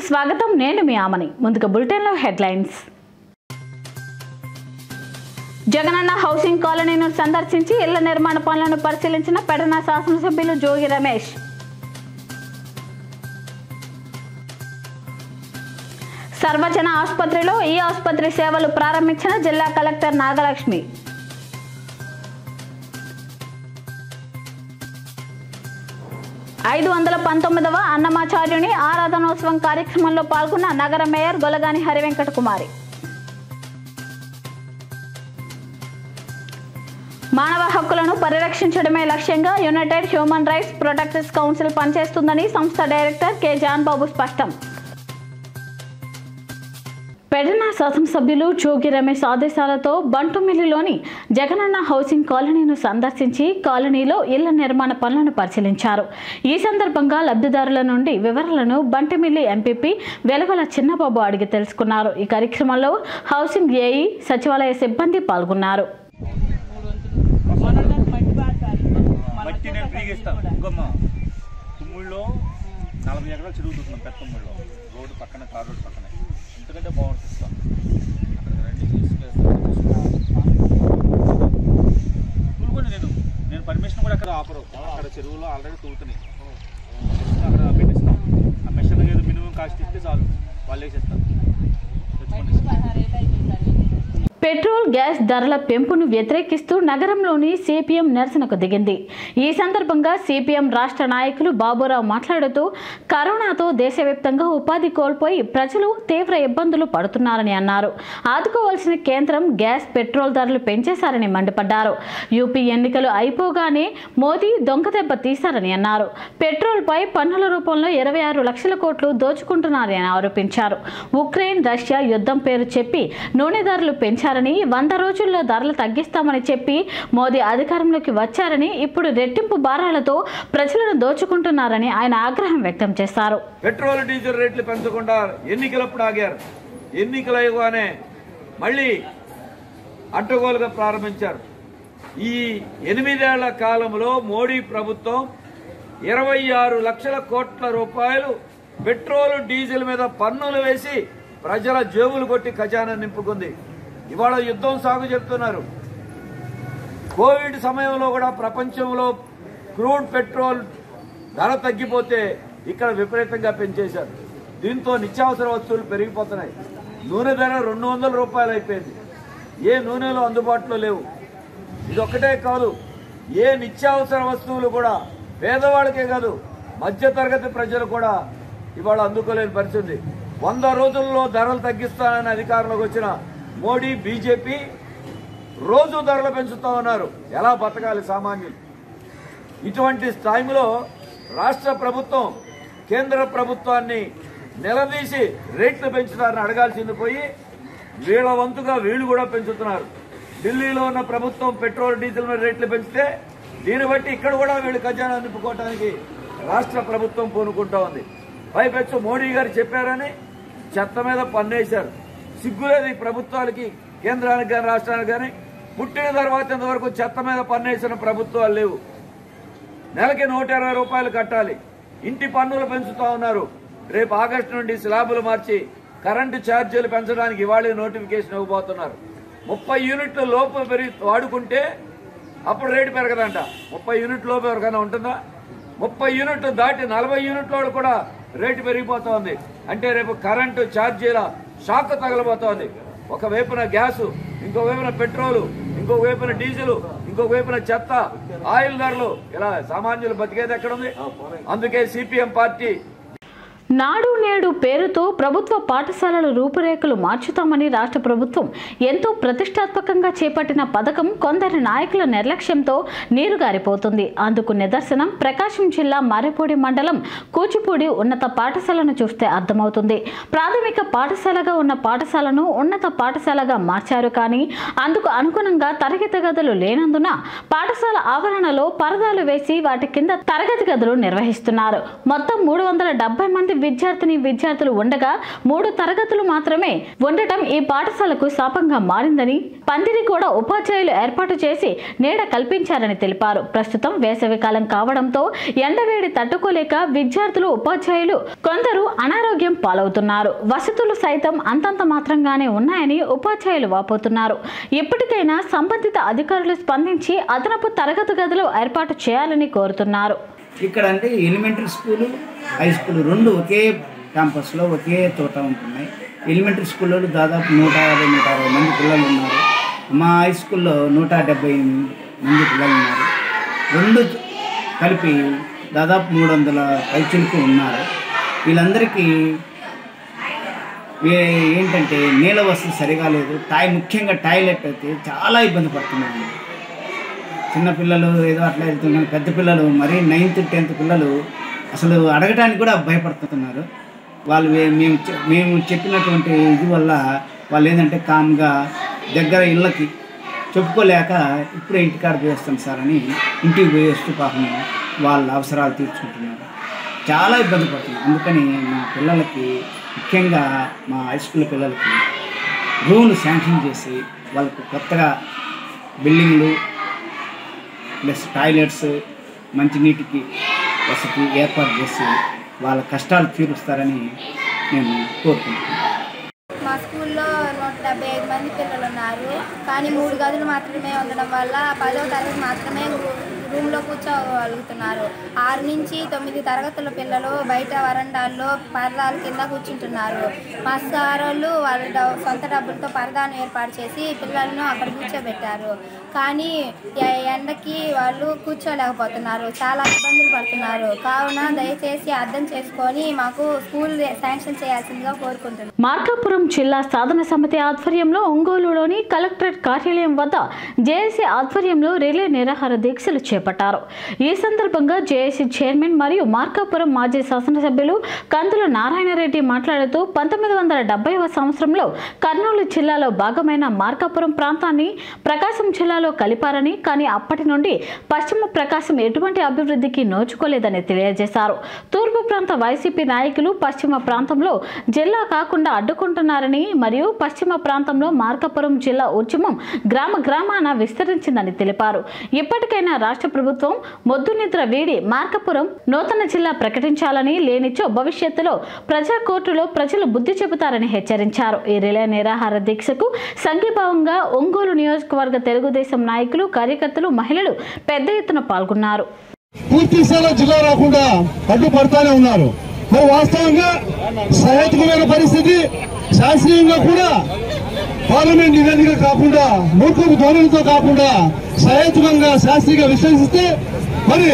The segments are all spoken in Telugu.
స్వాగతం నేను మీ ఆమని ముందుగా బులెటిన్లో హెడ్లైన్స్ జగనన్న హౌసింగ్ కాలనీను సందర్శించి ఇళ్ల నిర్మాణ పనులను పరిశీలించిన పెడన శాసనసభ్యులు జోగి రమేష్ సర్వజన ఆసుపత్రిలో ఈ ఆసుపత్రి సేవలు ప్రారంభించిన జిల్లా కలెక్టర్ నాగలక్ష్మి ఐదు వందల పంతొమ్మిదవ అన్నమాచార్యుని ఆరాధనోత్సవం కార్యక్రమంలో పాల్గొన్న నగర మేయర్ గొలగాని హరివెంకట కుమారి మానవ హక్కులను పరిరక్షించడమే లక్ష్యంగా United Human Rights Protectors Council పనిచేస్తుందని సంస్థ డైరెక్టర్ కె జాన్ బాబు స్పష్టం పెడన శాసనసభ్యులు జోగి రమేష్ ఆదేశాలతో బంటుమిల్లిలోని జగనన్న హౌసింగ్ కాలనీను సందర్శించి కాలనీలో ఇళ్ల నిర్మాణ పనులను పరిశీలించారు ఈ సందర్భంగా లబ్ధిదారుల నుండి వివరాలను బంటిమిల్లి ఎంపీపీ వెలగల చిన్నబాబు అడిగి తెలుసుకున్నారు ఈ కార్యక్రమంలో హౌసింగ్ ఏఈ సచివాలయ సిబ్బంది పాల్గొన్నారు మట్టి నేను ఫ్రీగా ఇస్తాను ఇంకమ్మ తుమ్ముళ్ళలో నలభై ఎకరాలు చెరువుతున్నాం పెద్ద తుమ్ముళ్ళలో రోడ్డు పక్కన కార్ రోడ్డు పక్కన ఇంతకంటే బాగుంటుంది ఇస్తాం అక్కడికి రండి తూలుకోండి నేను నేను పర్మిషన్ కూడా అక్కడ ఆపరు అక్కడ చెరువులో ఆల్రెడీ తూలుతున్నాయి అక్కడ పెట్టిస్తాం ఆ మెషిన్ ఏదో మినిమం కాస్ట్ ఇస్తే చాలు వాళ్ళు వేసేస్తారు తెచ్చుకోండి పెట్రోల్ గ్యాస్ ధరల పెంపును వ్యతిరేకిస్తూ నగరంలోని సిపిఎం నిరసనకు దిగింది ఈ సందర్భంగా సిపిఎం రాష్ట్ర నాయకులు బాబురావు మాట్లాడుతూ కరోనాతో దేశవ్యాప్తంగా ఉపాధి కోల్పోయి ప్రజలు తీవ్ర ఇబ్బందులు పడుతున్నారని అన్నారు ఆదుకోవాల్సిన కేంద్రం గ్యాస్ పెట్రోల్ ధరలు పెంచేశారని మండిపడ్డారు యూపీ ఎన్నికలు అయిపోగానే మోదీ దొంగదెబ్బ తీశారని అన్నారు పెట్రోల్పై పన్నుల రూపంలో ఇరవై ఆరు లక్షల కోట్లు దోచుకుంటున్నారని ఆరోపించారు ఉక్రెయిన్ రష్యా యుద్ధం పేరు చెప్పి నూనె ధరలు పెంచారని వంద రోజుల్లో ధరలు తగ్గిస్తామని చెప్పి మోదీ అధికారంలోకి వచ్చారని ఇప్పుడు రెట్టింపు భారాలతో ప్రజలను దోచుకుంటున్నారని ఆయన ఆగ్రహం వ్యక్తం చేశారు పెట్రోల్ డీజిల్ రేట్లు పెంచకుండా ఎన్నికలప్పుడు ఆగారు ఎన్నికలు అయ్యగానే మళ్ళీ అడ్డగోలుగా ప్రారంభించారు ఈ ఎనిమిదేళ్ల కాలంలో మోడీ ప్రభుత్వం ఇరవై ఆరు లక్షల కోట్ల రూపాయలు పెట్రోల్ డీజిల్ మీద పన్నులు వేసి ప్రజల జేబులు కొట్టి ఖజానా నింపుకుంది ఇవాళ యుద్ధం సాగు చెప్తున్నారు కోవిడ్ సమయంలో కూడా ప్రపంచంలో క్రూడ్ పెట్రోల్ ధర తగ్గిపోతే ఇక్కడ విపరీతంగా పెంచేశారు దీంతో నిత్యావసర వస్తువులు పెరిగిపోతున్నాయి నూనె ధర రెండు వందల రూపాయలు అయిపోయింది ఏ నూనెలు అందుబాటులో లేవు ఇది ఒక్కటే కాదు ఏ నిత్యావసర వస్తువులు కూడా పేదవాళ్ళకే కాదు మధ్యతరగతి ప్రజలు కూడా ఇవాళ అందుకోలేని పరిస్థితి వంద రోజుల్లో ధరలు తగ్గిస్తానని అధికారంలోకి వచ్చిన మోడీ బీజేపీ రోజు ధరలు పెంచుతా ఉన్నారు ఎలా బతకాలి సామాన్యులు ఇటువంటి టైంలో రాష్ట్ర ప్రభుత్వం కేంద్ర ప్రభుత్వాన్ని నిలదీసి రేట్లు పెంచుతారని అడగాల్సింది పోయి వీళ్ళ వంతుగా వీళ్ళు కూడా పెంచుతున్నారు ఢిల్లీలో ఉన్న ప్రభుత్వం పెట్రోల్ డీజిల్ మీద రేట్లు పెంచితే దీన్ని బట్టి ఇక్కడ కూడా వీళ్ళు ఖజానా నింపుకోవడానికి రాష్ట్ర ప్రభుత్వం పూనుకుంటా ఉంది పైపెచ్చు మోడీ గారు చెప్పారని చెత్త మీద పన్నేశారు సిగ్గులేదు ఈ ప్రభుత్వాలకి కేంద్రానికి కానీ రాష్ట్రానికి కానీ పుట్టిన తర్వాత ఇంతవరకు చెత్త మీద పన్నేసిన ప్రభుత్వాలు లేవు నెలకి నూట ఇరవై రూపాయలు కట్టాలి ఇంటి పన్నులు పెంచుతా ఉన్నారు రేపు ఆగస్టు నుండి స్లాబులు మార్చి కరెంటు ఛార్జీలు పెంచడానికి ఇవాళ నోటిఫికేషన్ ఇవ్వబోతున్నారు ముప్పై యూనిట్ల లోపు పెరిగి వాడుకుంటే అప్పుడు రేటు పెరగదంట ముప్పై యూనిట్ లోపు ఎవరికైనా ఉంటుందా ముప్పై యూనిట్లు దాటి నలభై యూనిట్ల వాళ్ళు కూడా రేటు పెరిగిపోతోంది అంటే రేపు కరెంటు ఛార్జీల షాక్ తగలబోతోంది ఒక వైపున గ్యాసు ఇంకో వైపున పెట్రోలు ఇంకో వైపున డీజిల్ ఇంకో వైపున చెత్త ఆయిల్ ధరలు ఇలా సామాన్యులు బతికేది ఎక్కడుంది అందుకే సిపిఎం పార్టీ నాడు నేడు పేరుతో ప్రభుత్వ పాఠశాలల రూపురేఖలు మార్చుతామని రాష్ట్ర ప్రభుత్వం ఎంతో ప్రతిష్టాత్మకంగా చేపట్టిన పథకం కొందరి నాయకుల నిర్లక్ష్యంతో నీరుగారిపోతుంది అందుకు నిదర్శనం ప్రకాశం జిల్లా మర్రిపూడి మండలం కూచిపూడి ఉన్నత పాఠశాలను చూస్తే అర్థమవుతుంది ప్రాథమిక పాఠశాలగా ఉన్న పాఠశాలను ఉన్నత పాఠశాలగా మార్చారు కానీ అందుకు అనుగుణంగా తరగతి గదులు లేనందున పాఠశాల ఆవరణలో పరదాలు వేసి వాటి కింద తరగతి గదులు నిర్వహిస్తున్నారు మొత్తం మూడు వందల డెబ్బై మంది విద్యార్థిని విద్యార్థులు ఉండగా మూడు తరగతులు మాత్రమే ఉండటం ఈ పాఠశాలకు శాపంగా మారిందని పందిరి కూడా ఉపాధ్యాయులు ఏర్పాటు చేసి నీడ కల్పించారని తెలిపారు ప్రస్తుతం వేసవికాలం కావడంతో ఎండవేడి తట్టుకోలేక విద్యార్థులు ఉపాధ్యాయులు కొందరు అనారోగ్యం పాలవుతున్నారు వసతులు సైతం అంతంత మాత్రంగానే ఉన్నాయని ఉపాధ్యాయులు వాపోతున్నారు ఇప్పటికైనా సంబంధిత అధికారులు స్పందించి అదనపు తరగతి గదులు ఏర్పాటు చేయాలని కోరుతున్నారు ఇక్కడ అంటే ఎలిమెంటరీ స్కూలు హై స్కూల్ రెండు ఒకే క్యాంపస్లో ఒకే తోట ఉంటున్నాయి ఎలిమెంటరీ స్కూల్లో దాదాపు నూట యాభై నూట అరవై మంది పిల్లలు ఉన్నారు మా హై స్కూల్లో నూట డెబ్బై మంది పిల్లలు ఉన్నారు రెండు కలిపి దాదాపు మూడు వందల పైచులకు ఉన్నారు వీళ్ళందరికీ ఏ ఏంటంటే నీళ్ళ వసతి సరిగా లేదు టాయ్ ముఖ్యంగా టాయిలెట్ అయితే చాలా ఇబ్బంది పడుతున్నాము చిన్నపిల్లలు ఏదో అట్లా వెళ్తున్నారు పెద్ద పిల్లలు మరీ నైన్త్ టెన్త్ పిల్లలు అసలు అడగటానికి కూడా భయపడుతున్నారు వాళ్ళు వే- మేము చె- మేము చెప్పినటువంటి ఇది వల్ల వాళ్ళు ఏంటంటే కామ్గా దగ్గర ఇళ్ళకి చెప్పుకోలేక ఇప్పుడే ఇంటికాడ పోయేస్తాం సార్ అని ఇంటికి పోయేస్తూ పాపం వాళ్ళ అవసరాలు తీర్చుకుంటున్నారు చాలా ఇబ్బంది పడుతున్నారు అందుకని మా పిల్లలకి ముఖ్యంగా మా హై స్కూల్ పిల్లలకి రూమ్లు శాంక్షన్ చేసి వాళ్ళకు కొత్తగా బిల్డింగ్లు ప్లస్ టాయిలెట్స్ మంచినీటికి వసతి ఏర్పాటు చేసి వాళ్ళ కష్టాలు తీరుస్తారని నేను కోరుకుంటున్నాను మా స్కూల్లో నూట డెబ్బై ఐదు మంది పిల్లలు ఉన్నారు కానీ మూడు గదులు మాత్రమే ఉండడం వల్ల పదవ తరగతి మాత్రమే రూ- రూమ్లో కూర్చోగలుగుతున్నారు ఆరు నుంచి తొమ్మిది తరగతుల పిల్లలు బయట వరండాల్లో పరదాల కింద కూర్చుంటున్నారు మా సార్ వాళ్ళు వాళ్ళ డ- సొంత డబ్బులతో పరదాను ఏర్పాటు చేసి పిల్లలను అక్కడ కూర్చోబెట్టారు కానీ ఎ- ఎండకి వాళ్ళు కూర్చోలేకపోతున్నారు చాలా ఇబ్బందులు పడుతున్నారు కావున దయచేసి అర్థం చేసుకొని మాకు స్కూల్ శాంక్షన్ చేయాల్సిందిగా కోరుకుంటున్నాను మార్కాపురం జిల్లా సాధన సమితి ఆధ్వర్యంలో ఒంగోలులోని కలెక్టరేట్ కార్యాలయం వద్ద జేఏసీ ఆధ్వర్యంలో రిలే నిరాహార దీక్షలు చేపట్టారు ఈ సందర్భంగా జేఏసీ చైర్మన్ మరియు మార్కాపురం మాజీ శాసనసభ్యులు కందుల నారాయణరెడ్డి మాట్లాడుతూ పంతొమ్మిది వందల డెబ్బైవ సంవత్సరంలో కర్నూలు జిల్లాలో భాగమైన మార్కాపురం ప్రాంతాన్ని ప్రకాశం జిల్లాలో కలిపారని కానీ అప్పటి నుండి పశ్చిమ ప్రకాశం ఎటువంటి అభివృద్ధికి నోచుకోలేదని తెలియజేశారు తూర్పు ప్రాంత వైసీపీ నాయకులు పశ్చిమ ప్రాంతంలో జిల్లా కాకుండా అడ్డుకుంటున్నారని మరియు పశ్చిమ ప్రాంతంలో మార్కాపురం జిల్లా ఉద్యమం గ్రామ గ్రామాన విస్తరించిందని తెలిపారు ఇప్పటికైనా రాష్ట్ర ప్రభుత్వం మొద్దు నిద్ర వీడి మార్కాపురం నూతన జిల్లా ప్రకటించాలని లేనిచో భవిష్యత్తులో ప్రజా కోర్టులో ప్రజలు బుద్ధి చెబుతారని హెచ్చరించారు ఈ రిలే నిరాహార దీక్షకు సంఘీభావంగా ఒంగోలు నియోజకవర్గ తెలుగుదేశం నాయకులు కార్యకర్తలు మహిళలు పెద్ద ఎత్తున పాల్గొన్నారు పూర్తి స్థాయిలో జిల్లా రాకుండా అడ్డుపడతానే ఉన్నారు మరి వాస్తవంగా సహేతుకమైన పరిస్థితి శాస్త్రీయంగా కూడా పార్లమెంట్ నివేదిక కాకుండా మూర్ఖపు ధోరణితో కాకుండా సహేతుకంగా శాస్త్రీయంగా విశ్లేషిస్తే మరి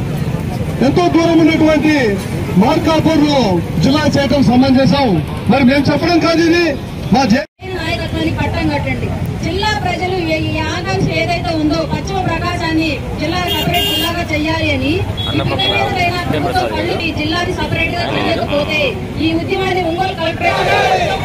ఎంతో దూరం ఉన్నటువంటి మార్కాపూర్ జిల్లా చేయటం సమంజసం మరి మేము చెప్పడం కాదు ఇది మా జే నాయకత్వాన్ని పట్టం కట్టండి జిల్లా ప్రజలు ఈ ఈ ఆకాంక్ష ఏదైతే ఉందో పశ్చిమ ప్రకాశాన్ని జిల్లా సపరేట్ జిల్లాగా చెయ్యాలి అని ఇప్పుడు ఏదైనా ప్రభుత్వం కళ్ళు ఈ జిల్లాని సపరేట్ గా చేయకపోతే ఈ ఉద్యమాన్ని ఒంగోలు కలెక్టరేట్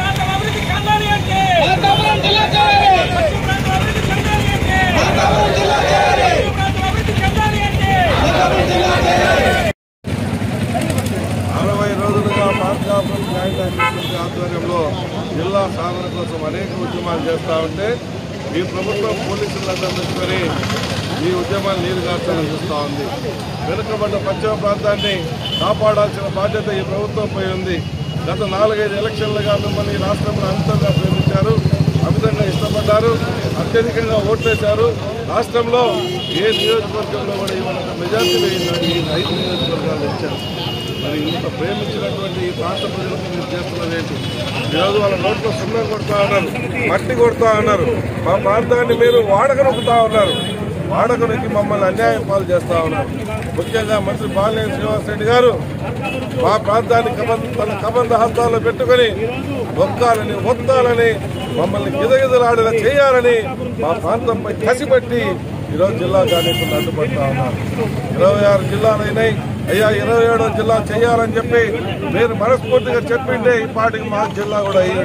అరవై రోజులుగా మార్కాపురం జాయింట్ అడ్మినిస్ట్రేషన్ ఆధ్వర్యంలో జిల్లా సాధన కోసం అనేక ఉద్యమాలు చేస్తూ ఉంటే ఈ ప్రభుత్వం పోలీసులందరూ పెట్టుకొని ఈ ఉద్యమాన్ని నీరు కార్చాలని చూస్తూ ఉంది వెనుకబడ్డ పశ్చిమ ప్రాంతాన్ని కాపాడాల్సిన బాధ్యత ఈ ప్రభుత్వంపై ఉంది గత నాలుగైదు ఎలక్షన్లుగా మిమ్మల్ని ఈ రాష్ట్రంలో అంతంగా ప్రేమించారు అమితంగా ఇష్టపడ్డారు అత్యధికంగా ఓట్లేశారు రాష్ట్రంలో ఏ నియోజకవర్గంలో కూడా ఇవాళ మెజార్టీ వేయిందని ఈ ఐదు నియోజకవర్గాలు ఇచ్చారు మరి ఇంత ప్రేమించినటువంటి ఈ ప్రాంత ప్రజలకు మీరు చేస్తున్నది ఏంటి ఈరోజు వాళ్ళ నోట్లో సున్నం కొడతా ఉన్నారు మట్టి కొడతా ఉన్నారు మా ప్రాంతాన్ని మీరు వాడక నొక్కుతా ఉన్నారు వాడక నొక్కి మమ్మల్ని అన్యాయం పాలు చేస్తా ఉన్నారు ముఖ్యంగా మంత్రి బాలినేని శ్రీనివాస్ రెడ్డి గారు మా ప్రాంతాన్ని కబంధ తన కబంధ హస్తాల్లో పెట్టుకొని ఒక్కాలని ఒత్తాలని మమ్మల్ని గిదగిదలాడిన చేయాలని మా ప్రాంతంపై కసిపట్టి ఈరోజు జిల్లా కానీకుండా అడ్డుపడతా ఉన్నారు ఇరవై ఆరు జిల్లాలు అయినాయి అయ్యా ఇరవై ఏడో జిల్లా చేయాలని చెప్పి మీరు మనస్ఫూర్తిగా చెప్పింటే ఈ పాటికి మా జిల్లా కూడా అయ్యి ఉండేది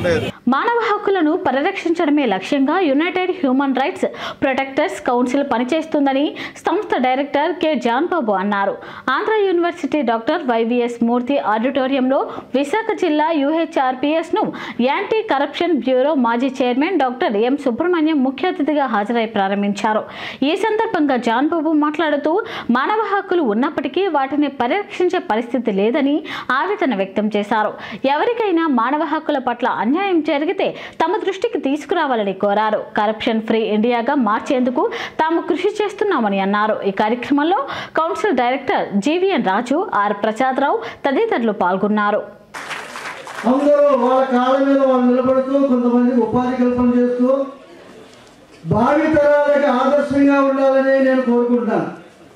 మానవ హక్కులను పరిరక్షించడమే లక్ష్యంగా United Human Rights Protectors Council పనిచేస్తుందని సంస్థ డైరెక్టర్ కె జాన్బాబు అన్నారు Andhra university doctor YVS Murthy ఆడిటోరియంలో విశాఖ జిల్లా యుహెచ్ఆర్పిఎస్ ను యాంటీ కరప్షన్ బ్యూరో మాజీ చైర్మన్ డాక్టర్ ఎం సుబ్రహ్మణ్యం ముఖ్య అతిథిగా హాజరై ప్రారంభించారు ఈ సందర్భంగా జాన్బాబు మాట్లాడుతూ మానవ హక్కులు ఉన్నప్పటికీ వాటిని పరిరక్షించే పరిస్థితి లేదని ఆవేదన వ్యక్తం చేశారు ఎవరికైనా మానవ హక్కుల పట్ల అన్యాయం జరిగితే తమ దృష్టికి తీసుకురావాలని కోరారు కరప్షన్ ఫ్రీ ఇండియాగా మార్చేందుకు తాము కృషి చేస్తున్నామని అన్నారు ఈ కార్యక్రమంలో council director GVN Raju R Prasadarao తదితరులు పాల్గొన్నారు అందరూ వాళ్ళ కాళ్ళ మీద వాళ్ళు నిలబడుతూ కొంతమంది ఉపాధి కల్పన చేస్తూ భావి తరాలకి ఆదర్శంగా ఉండాలని నేను కోరుకుంటున్నాను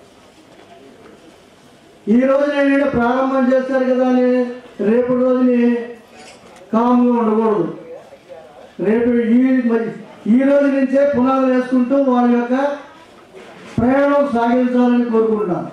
ఈ రోజు నేను ప్రారంభం చేస్తారు కదా అని రేపు రోజుని కామ్గా ఉండకూడదు రేపు ఈ మరి ఈ రోజు నుంచే పునాదులు వేసుకుంటూ వాళ్ళ యొక్క ప్రయాణం సాగించాలని కోరుకుంటున్నాను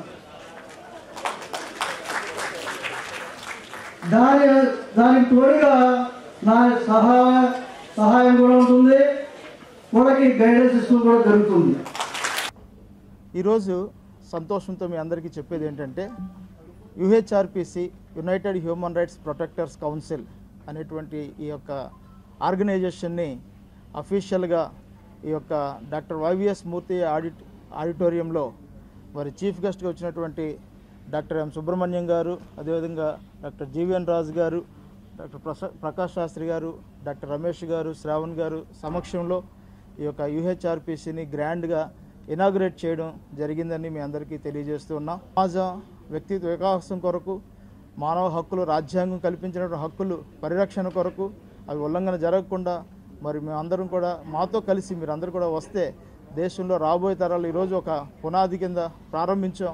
దాని దానికి తోడుగా నా సహాయ సహాయం కూడా ఉంటుంది వాళ్ళకి గైడెన్స్ ఇష్టం కూడా జరుగుతుంది ఈరోజు సంతోషంతో మీ అందరికీ చెప్పేది ఏంటంటే UHRPC United Human Rights Protectors Council అనేటువంటి ఈ యొక్క ఆర్గనైజేషన్ని అఫీషియల్గా ఈ యొక్క డాక్టర్ వైవిఎస్ మూర్తి ఆడిట్ ఆడిటోరియంలో మరి చీఫ్ గెస్ట్గా వచ్చినటువంటి డాక్టర్ ఎం సుబ్రహ్మణ్యం గారు అదేవిధంగా డాక్టర్ జీవీఎన్ రాజు గారు డాక్టర్ ప్రసా ప్రకాష్ శాస్త్రి గారు డాక్టర్ రమేష్ గారు శ్రావణ్ గారు సమక్షంలో ఈ యొక్క యూహెచ్ఆర్పిసిని గ్రాండ్గా ఇనాగ్రేట్ చేయడం జరిగిందని మీ అందరికీ తెలియజేస్తూ ఉన్నాం సమాజం వ్యక్తిత్వ వికాసం కొరకు మానవ హక్కులు రాజ్యాంగం కల్పించిన హక్కులు పరిరక్షణ కొరకు అవి ఉల్లంఘన జరగకుండా మరి మేమందరం కూడా మాతో కలిసి మీరందరూ కూడా వస్తే దేశంలో రాబోయే తరాలు ఈరోజు ఒక పునాది కింద ప్రారంభించాం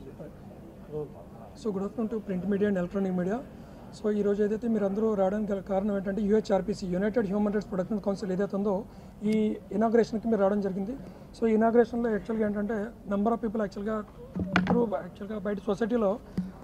so good afternoon to print media and electronic media so ఈ రోజు ఏదైతే మీరు అందరూ రావడానికి గల కారణం ఏంటంటే UHRPC United Human Rights Protection Council ఏదైతే ఉందో ఈ ఇనాగ్రేషన్కి మీరు రావడం జరిగింది సో ఈ ఇనాగ్రేషన్లో యాక్చువల్గా ఏంటంటే నెంబర్ ఆఫ్ పీపుల్ యాక్చువల్గా త్రూ యాక్చువల్గా బయట సొసైటీలో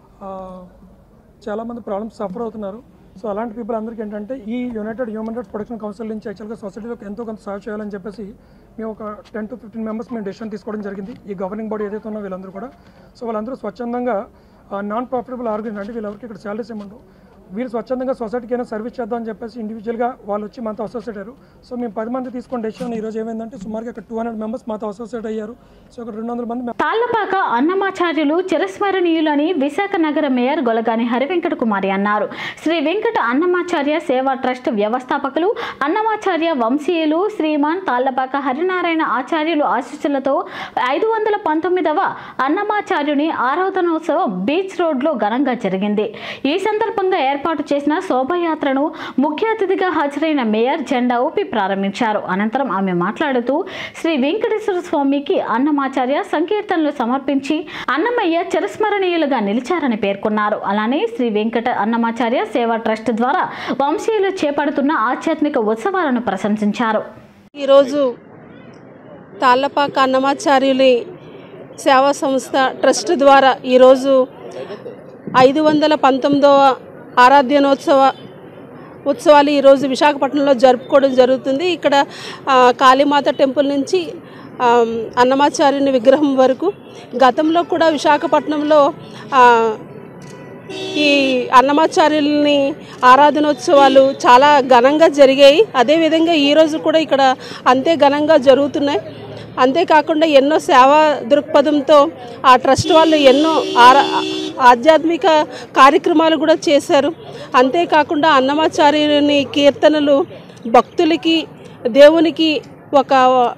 చాలామంది ప్రాబ్లమ్స్ సఫర్ అవుతున్నారు సో అలాంటి పీపుల్ అందరికీ ఏంటంటే ఈ United Human Rights Protection Council నుంచి యాక్చువల్గా సొసైటీలోకి ఎంతో కొంత సహాయం చేయాలని చెప్పేసి మేము ఒక టెన్ టు ఫిఫ్టీన్ మెంబర్స్ మేము డెసిషన్ తీసుకోవడం జరిగింది ఈ గవర్నింగ్ బాడీ ఏదైతే ఉన్నో వీళ్ళందరూ కూడా సో వాళ్ళందరూ స్వచ్ఛందంగా నాన్ ప్రాఫిటబుల్ ఆర్గనైజ్ అంటే వీళ్ళెవరికి ఇక్కడ శాలరీస్ ఏమంటారు వీళ్ళు స్వచ్ఛందంగా సొసైటీకి అయినా సర్వీస్ చేద్దాం అని చెప్పేసి ఇండివిజువల్గా వాళ్ళు వచ్చి మాతో అసోసియేట్ అయ్యారు సో మేము పది మంది తీసుకున్న డెసిషన్ ఈ రోజు ఏమైందంటే సుమారుగా ఇక్కడ టూ హండ్రెడ్ మెంబర్స్ మాతో అసోసియేట్ అయ్యారు సో ఇక్కడ రెండు వందల మంది తాళ్లపాక అన్నమాచార్యులు చిరస్మరణీయులని విశాఖ నగర మేయర్ గొలగాని హరివెంకట కుమారి అన్నారు శ్రీ వెంకట అన్నమాచార్య సేవా ట్రస్ట్ వ్యవస్థాపకులు అన్నమాచార్య వంశీయులు శ్రీమాన్ తాళ్లపాక హరినారాయణ ఆచార్యులు ఆశీస్సులతో ఐదు వందల పంతొమ్మిదవ అన్నమాచార్యుని ఆరాధనోత్సవం బీచ్ రోడ్లో ఘనంగా జరిగింది ఈ సందర్భంగా ఏర్పాటు చేసిన శోభయాత్రను ముఖ్య అతిథిగా హాజరైన మేయర్ జెండా ఊపి ప్రారంభించారు అనంతరం ఆమె మాట్లాడుతూ శ్రీ వెంకటేశ్వర స్వామికి అన్నమాచార్య సంకీర్తనలు సమర్పించి అన్నమయ్య చిరస్మరణీయులుగా నిలిచారని పేర్కొన్నారు అలానే శ్రీ వెంకట అన్నమాచార్య సేవా ట్రస్ట్ ద్వారా వంశీయులు చేపడుతున్న ఆధ్యాత్మిక ఉత్సవాలను ప్రశంసించారు ఈరోజు తాళ్ళపాక అన్నమాచార్యులి సేవా సంస్థ ట్రస్ట్ ద్వారా ఈరోజు ఐదు వందల పంతొమ్మిదవ ఆరాధ్యనోత్సవ ఉత్సవాలు ఈరోజు విశాఖపట్నంలో జరుపుకోవడం జరుగుతుంది ఇక్కడ ఆ, కాళీమాత టెంపుల్ నుంచి ఆ, అన్నమాచార్యుని విగ్రహం వరకు గతంలో కూడా విశాఖపట్నంలో ఆ, ఈ అన్నమాచార్యుల్ని ఆరాధనోత్సవాలు చాలా ఘనంగా జరిగాయి అదేవిధంగా ఈరోజు కూడా ఇక్కడ అంతే ఘనంగా జరుగుతున్నాయి అంతేకాకుండా ఎన్నో సేవా దృక్పథంతో ఆ ట్రస్ట్ వాళ్ళు ఎన్నో ఆరా ఆధ్యాత్మిక కార్యక్రమాలు కూడా చేశారు అంతేకాకుండా అన్నమాచార్యుని కీర్తనలు భక్తులకి దేవునికి ఒక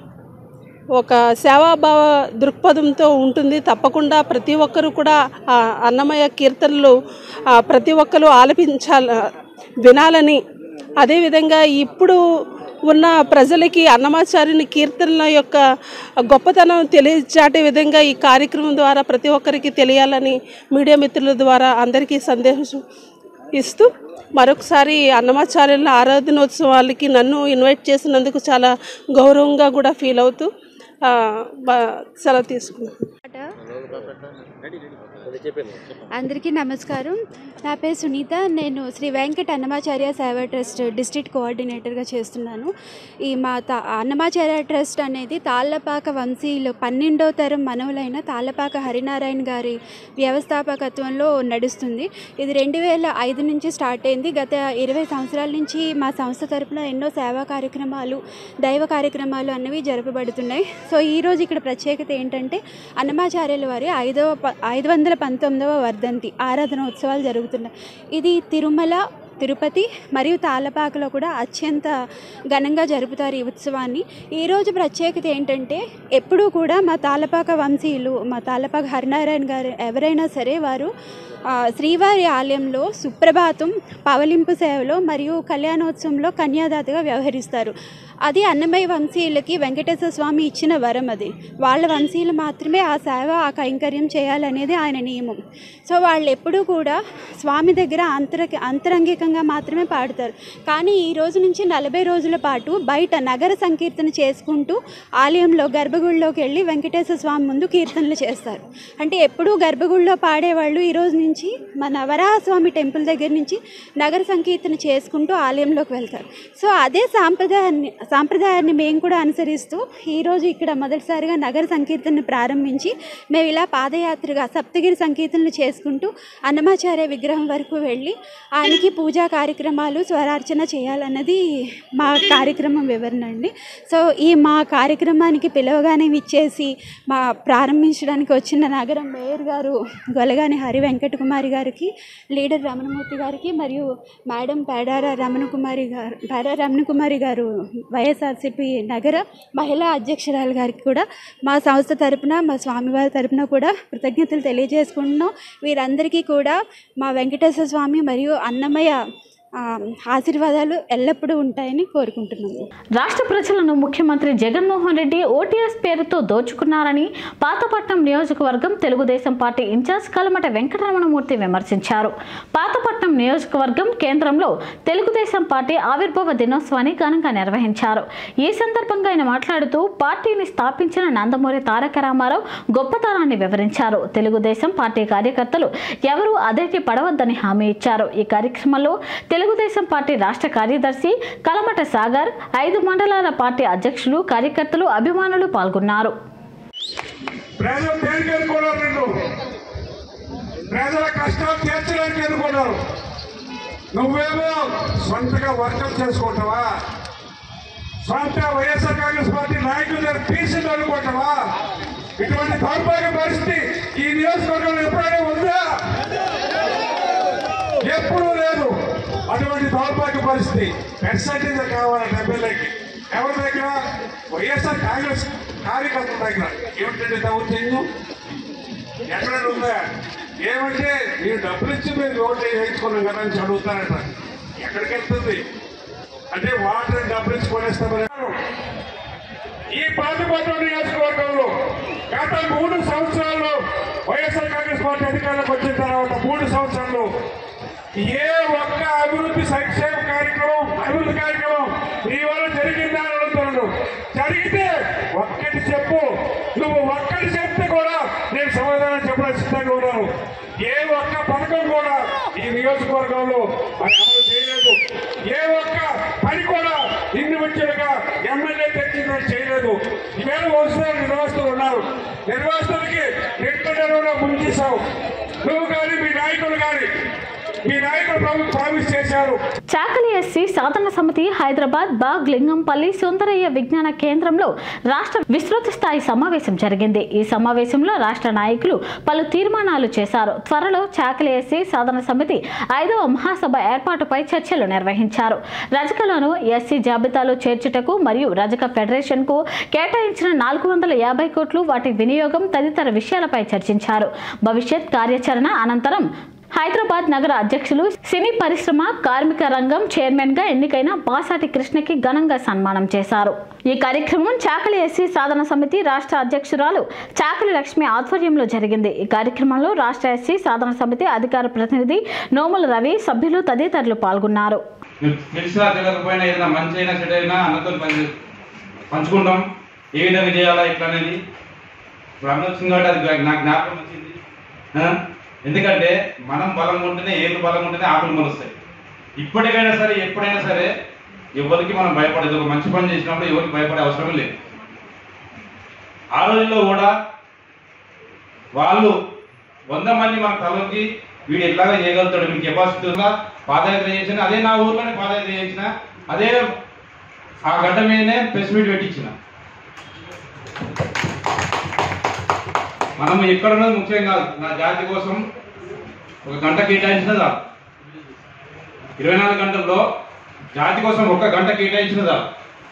ఒక సేవాభావ దృక్పథంతో ఉంటుంది తప్పకుండా ప్రతి ఒక్కరూ కూడా ఆ అన్నమయ్య కీర్తనలు ఆ, ప్రతి ఒక్కరూ ఆలపించాల వినాలని అదేవిధంగా ఇప్పుడు ఉన్న ప్రజలకి అన్నమాచార్యుని కీర్తనల యొక్క గొప్పతనం తెలియచాటే విధంగా ఈ కార్యక్రమం ద్వారా ప్రతి ఒక్కరికి తెలియాలని మీడియా మిత్రుల ద్వారా అందరికీ సందేశం ఇస్తూ మరొకసారి అన్నమాచార్యుల ఆరాధనోత్సవాలకి నన్ను ఇన్వైట్ చేసినందుకు చాలా గౌరవంగా కూడా ఫీల్ అవుతూ ఆ, బ- సెలవు తీసుకున్నాను అందరికీ నమస్కారం నా పేరు సునీత నేను శ్రీ వెంకట అన్నమాచార్య సేవా ట్రస్ట్ డిస్ట్రిక్ట్ కోఆర్డినేటర్గా చేస్తున్నాను ఈ మా తా అన్నమాచార్య ట్రస్ట్ అనేది తాళ్ళపాక వంశీయులు పన్నెండో తరం మనవులైన తాళ్ళపాక హరినారాయణ గారి వ్యవస్థాపకత్వంలో నడుస్తుంది ఇది రెండు వేల ఐదు నుంచి స్టార్ట్ అయింది గత ఇరవై సంవత్సరాల నుంచి మా సంస్థ తరపున ఎన్నో సేవా కార్యక్రమాలు దైవ కార్యక్రమాలు అన్నవి జరపబడుతున్నాయి సో ఈరోజు ఇక్కడ ప్రత్యేకత ఏంటంటే అన్నమాచార్యుల వారి ఐదవ ప- ఐదు వందల పంతొమ్మిదవ వర్ధంతి ఆరాధన ఉత్సవాలు జరుగుతున్నాయి ఇది తిరుమల తిరుపతి మరియు తాళ్ళపాకలో కూడా అత్యంత ఘనంగా జరుపుతారు ఈ ఉత్సవాన్ని ఈరోజు ప్రత్యేకత ఏంటంటే ఎప్పుడూ కూడా మా తాళ్ళపాక వంశీయులు మా తాళ్ళపాక హరినారాయణ గారు ఎవరైనా సరే వారు ఆ, శ్రీవారి ఆలయంలో సుప్రభాతం పవలింపు సేవలో మరియు కళ్యాణోత్సవంలో కన్యాదాతగా వ్యవహరిస్తారు అది అన్నమయ్య వంశీయులకి వెంకటేశ్వర స్వామి ఇచ్చిన వరం అది వాళ్ళ వంశీయులు మాత్రమే ఆ సేవ ఆ కైంకర్యం చేయాలనేది ఆయన నియమం సో వాళ్ళు ఎప్పుడూ కూడా స్వామి దగ్గర అంతర అంతరంగికంగా మాత్రమే పాడతారు కానీ ఈ రోజు నుంచి నలభై రోజుల పాటు బయట నగర సంకీర్తన చేసుకుంటూ ఆలయంలో గర్భగుడిలోకి వెళ్ళి వెంకటేశ్వర స్వామి ముందు కీర్తనలు చేస్తారు అంటే ఎప్పుడూ గర్భగుడిలో పాడేవాళ్ళు ఈ రోజు నుంచి మన వరాహస్వామి టెంపుల్ దగ్గర నుంచి నగర సంకీర్తన చేసుకుంటూ ఆలయంలోకి వెళ్తారు సో అదే సాంప్రదాయాన్ని సాంప్రదాయాన్ని మేము కూడా అనుసరిస్తూ ఈరోజు ఇక్కడ మొదటిసారిగా నగర సంకీర్తనను ప్రారంభించి మేము ఇలా పాదయాత్రగా సప్తగిరి సంకీర్తనలు చేసుకుంటూ అన్నమాచార్య విగ్రహం వరకు వెళ్ళి ఆయనకి పూజా కార్యక్రమాలు స్వరార్చన చేయాలన్నది మా కార్యక్రమం వివరణ అండి సో ఈ మా కార్యక్రమానికి పిలవగానే ఇచ్చేసి మా ప్రారంభించడానికి వచ్చిన నగరం మేయర్ గారు గొలగాని హరి వెంకట కుమారి గారికి లీడర్ రమణమూర్తి గారికి మరియు మేడం పేడార రమణకుమారి గారు పేడార రమణకుమారి గారు వైఎస్ఆర్సీపీ నగర మహిళా అధ్యక్షురాలు గారికి కూడా మా సంస్థ తరపున మా స్వామివారి తరపున కూడా కృతజ్ఞతలు తెలియజేసుకుంటున్నాం వీరందరికీ కూడా మా వెంకటేశ్వర స్వామి మరియు అన్నమయ్య ఆ, ఆశీర్వాదాలు ఎల్లప్పుడూ ఉంటాయని కోరుకుంటున్నాము రాష్ట్ర ప్రజలను ముఖ్యమంత్రి జగన్మోహన్ రెడ్డి ఓటీఎస్ పేరుతో దోచుకున్నారని పాతపట్నం నియోజకవర్గం తెలుగుదేశం పార్టీ ఇన్ఛార్జ్ కలమట వెంకటరమణమూర్తి విమర్శించారు పాతపట్నం నియోజకవర్గం కేంద్రంలో తెలుగుదేశం పార్టీ ఆవిర్భావ దినోత్సవాన్ని ఘనంగా నిర్వహించారు ఈ సందర్భంగా ఆయన మాట్లాడుతూ పార్టీని స్థాపించిన నందమూరి తారక రామారావు గొప్పతనాన్ని వివరించారు తెలుగుదేశం పార్టీ కార్యకర్తలు ఎవరూ అదేటి పడవద్దని హామీ ఇచ్చారు ఈ కార్యక్రమంలో తెలుగుదేశం పార్టీ రాష్ట్ర కార్యదర్శి కలమట సాగర్ ఐదు మండలాల పార్టీ అధ్యక్షులు కార్యకర్తలు అభిమానులు పాల్గొన్నారు ప్రజలు దేనికి అనుకున్నారు నిన్ను ప్రజల కష్టాలు తీర్చడానికి అనుకున్నారు నువ్వేమో సొంతగా వర్కప్ చేసుకుంటావా సొంత వైఎస్ఆర్ కాంగ్రెస్ పార్టీ నాయకుల దగ్గర తీసింది అనుకుంటావా ఇటువంటి దౌర్భాగ్య పరిస్థితి ఈ నియోజకవర్గంలో ఎప్పుడైనా ఉందా ఎప్పుడూ లేదు అటువంటి దౌర్భాగ్య పరిస్థితి పెర్సెంటేజ్ కావాలంటే ఎమ్మెల్యేకి ఎవరి దగ్గర వైఎస్ఆర్ కాంగ్రెస్ కార్యకర్తల దగ్గర ఏమిటంటే దౌర్జన్యం ఎక్కడైనా ఉందా ఏమంటే మీరు డబ్బులు ఇచ్చి మీరు ఓట్లు వేయించుకున్నాం కదా అని అడుగుతారట ఎక్కడికి వెళ్తుంది అంటే వాటర్ డబ్బులు ఇచ్చి కొనేస్తామని ఈ పాతపట్నం నియోజకవర్గంలో గత మూడు సంవత్సరాల్లో వైఎస్ఆర్ కాంగ్రెస్ పార్టీ అధికారంలోకి వచ్చిన తర్వాత మూడు సంవత్సరాల్లో ఏ ఒక్క అభివృద్ధి సంక్షేమ కార్యక్రమం అభివృద్ధి కార్యక్రమం నీ వల్ల జరిగిందా అని అడుగుతున్నాడు జరిగితే ఒక్కటి చెప్పు నువ్వు ఒక్కటి చెప్తే కూడా నేను సమాధానం చెప్పడం సిద్ధంగా ఉన్నాను ఏ ఒక్క పథకం కూడా ఈ నియోజకవర్గంలో అది అమలు చేయలేదు ఏ ఒక్క పని కూడా ఇండివిజువల్గా ఎమ్మెల్యే తెచ్చినట్టు చేయలేదు ఈవేళ వస్తున్నారు నిర్వాసితులు ఉన్నారు నిర్వాసితులకి రెండు నెలలో ముంచేశావు నువ్వు కానీ మీ నాయకులు కానీ మీ నాయకులు ప్రభుత్వం ప్రామిస్ చేశారు చాకలి ఎస్సీ సాధన సమితి హైదరాబాద్ బాగ్ లింగంపల్లి సుందరయ్య విజ్ఞాన కేంద్రంలో రాష్ట్ర విస్తృత స్థాయి సమావేశం జరిగింది ఈ సమావేశంలో రాష్ట్ర నాయకులు పలు తీర్మానాలు చేశారు త్వరలో చాకలి ఎస్సీ సాధన సమితి ఐదవ మహాసభ ఏర్పాటుపై చర్చలు నిర్వహించారు రజకలను ఎస్సీ జాబితాలో చేర్చుటకు మరియు రజక ఫెడరేషన్ కు కేటాయించిన నాలుగు వందల యాభై కోట్లు వాటి వినియోగం తదితర విషయాలపై చర్చించారు భవిష్యత్ కార్యాచరణ అనంతరం హైదరాబాద్ నగర అధ్యక్షులు సినీ పరిశ్రమ కార్మిక రంగం చైర్మన్ గా ఎన్నికైన బాసాటి కృష్ణకి ఘనంగా సన్మానం చేశారు ఈ కార్యక్రమం చాకలి ఎస్సీ సాధన సమితి రాష్ట్ర అధ్యక్షురాలు చాకలి లక్ష్మి ఆధ్వర్యంలో జరిగింది ఈ కార్యక్రమంలో రాష్ట్ర ఎస్సీ సాధన సమితి అధికార ప్రతినిధి నోముల రవి సభ్యులు తదితరులు పాల్గొన్నారు తెలిసినా తెలియకపోయినా ఏదైనా మంచి అయినా చెడు అయినా అన్నతో పని పంచుకుంటాం ఏ విధంగా చేయాలా ఎట్లా అనేది ఇప్పుడు అన్న వచ్చింది కాబట్టి అది నాకు జ్ఞాపకం వచ్చింది ఆ? ఎందుకంటే మనం బలంగా ఉంటేనే ఏళ్ళు బలంగా ఉంటేనే ఆకులు మొలుస్తాయి ఇప్పటికైనా సరే ఎప్పుడైనా సరే ఎవరికి మనం భయపడేది ఒక మంచి పని చేసినప్పుడు ఎవరికి భయపడే అవసరం లేదు ఆ రోజుల్లో కూడా వాళ్ళు వంద మంది మన తలకి వీడు ఎట్లాగా చేయగలుగుతాడు వీడికి కెపాసిటీ ఉందా పాదయాత్ర చేసిన అదే నా ఊర్లోనే పాదయాత్ర చేసిన అదే ఆ గడ్డ మీదనే ప్రెస్ మీట్ పెట్టించిన మనం ఎక్కడున్నది ముఖ్యం కాదు నా జాతి కోసం ఒక గంట కేటాయించిన చాలు ఇరవై నాలుగు గంటల్లో జాతి కోసం ఒక గంట కేటాయించిన చాలు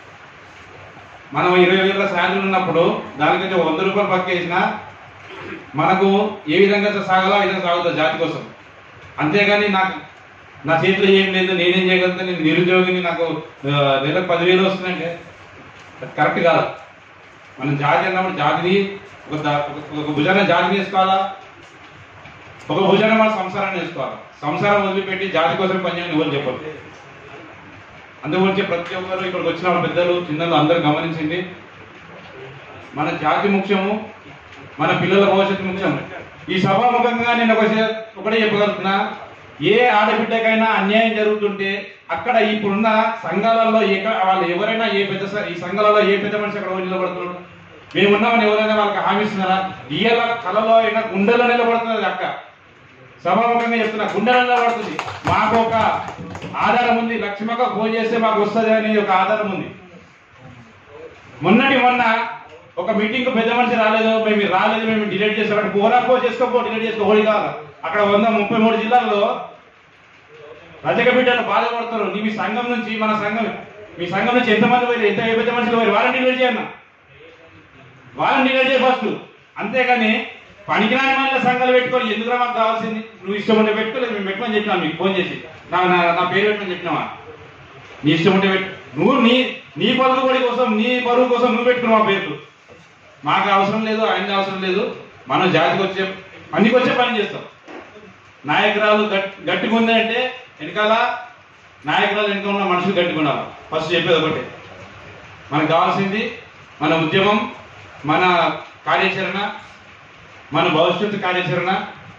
మనం ఇరవై వేల శాలరీ ఉన్నప్పుడు దానికైతే వంద రూపాయలు పక్కేసినా మనకు ఏ విధంగా సాగాలో ఆ విధంగా సాగుతుంది జాతి కోసం అంతేగాని నాకు నా చేతిలో ఏం లేదు నేనేం చేయగలుగుతా నేను నిరుద్యోగిని నాకు ఆ, నెలకు పదివేలు వస్తుందంటే అది కరెక్ట్ కాదు మనం జాతి అన్నప్పుడు జాతిని ఒక దా- ఒక- ఒక భుజాన జాతిని వేసుకోవాలా ఒక భుజాన మన సంసారాన్ని వేసుకోవాలి సంసారం వదిలిపెట్టి జాతి కోసం పనిచేయని ఎవరు చెప్పరు అందుగురించి ప్రతి ఒక్కరు ఇక్కడికి వచ్చిన వాళ్ళ పెద్దలు చిన్నలు అందరూ గమనించింది మన జాతి ముఖ్యము మన పిల్లల భవిష్యత్తు ముఖ్యం ఈ సభాముఖంగా నేను ఒక చే- ఒకటే చెప్పగలుగుతున్నా ఏ ఆడబిడ్డకైనా అన్యాయం జరుగుతుంటే అక్కడ ఇప్పుడున్న సంఘాలలో ఎక్కడ వాళ్ళు ఎవరైనా ఏ పెద్ద స- ఈ సంఘాలలో ఏ పెద్ద మనిషి అక్కడ పోయి నిలబడుతున్నాడు మేమున్నామని ఎవరైనా వాళ్ళకి హామీ ఇస్తున్నారా ఇయ్యాల కళలో అయినా గుండెలో నిలబడుతున్నది అక్క సభాముఖంగా చెప్తున్నా గుండెలో నిలబడుతుంది మాకు ఒక ఆధారం ఉంది లక్ష్మక ఫోన్ చేస్తే మాకు వస్తుంది అని ఒక ఆధారం ఉంది మొన్నటి మొన్న ఒక మీటింగ్ పెద్ద మనిషి రాలేదు మేము రాలేదు మేము డిలీట్ చేస్తాం పోరా పో చేసుకోపో డిలీట్ చేసుకో ఓడి కావాలి అక్కడ వంద ముప్పై మూడు జిల్లాల్లో రజక బిడ్డలు బాధపడతారు నీ మీ సంఘం నుంచి మన సంఘం మీ సంఘం నుంచి ఎంతమంది పోయి ఎంత ఏ పెద్ద మనుషులు పోయి వాళ్ళని డిలీట్ చేయన్న వాళ్ళని డిలీట్ చేయ ఫస్ట్ అంతేగాని పనికిరాని మళ్ళీ సంఘాలు పెట్టుకొని ఎందుకు మాకు కావాల్సింది నువ్వు ఇష్టం ఉంటే పెట్టుకోలేదు మేము పెట్టమని చెప్పినాం మీకు ఫోన్ చేసి నా నా- నా పేరు పెట్టమని చెప్పినావా నీ ఇష్టం ఉంటే పెట్టు నువ్వు నీ నీ పలుకుబడి కోసం నీ బరువు కోసం నువ్వు పెట్టుకున్నావు ఆ పేర్లు మాకు అవసరం లేదు ఆయనకి అవసరం లేదు మనం జాతికి వచ్చే పనికి వచ్చే పని చేస్తాం నాయకురాలు గట్ గట్టిగా ఉంది అంటే వెనకాల నాయకురాలు వెనక ఉన్న మనుషులు గట్టిగా ఉండాలి ఫస్ట్ చెప్పేది ఒకటి మనకు కావాల్సింది మన ఉద్యమం మన కార్యాచరణ మన భవిష్యత్తు కార్యాచరణ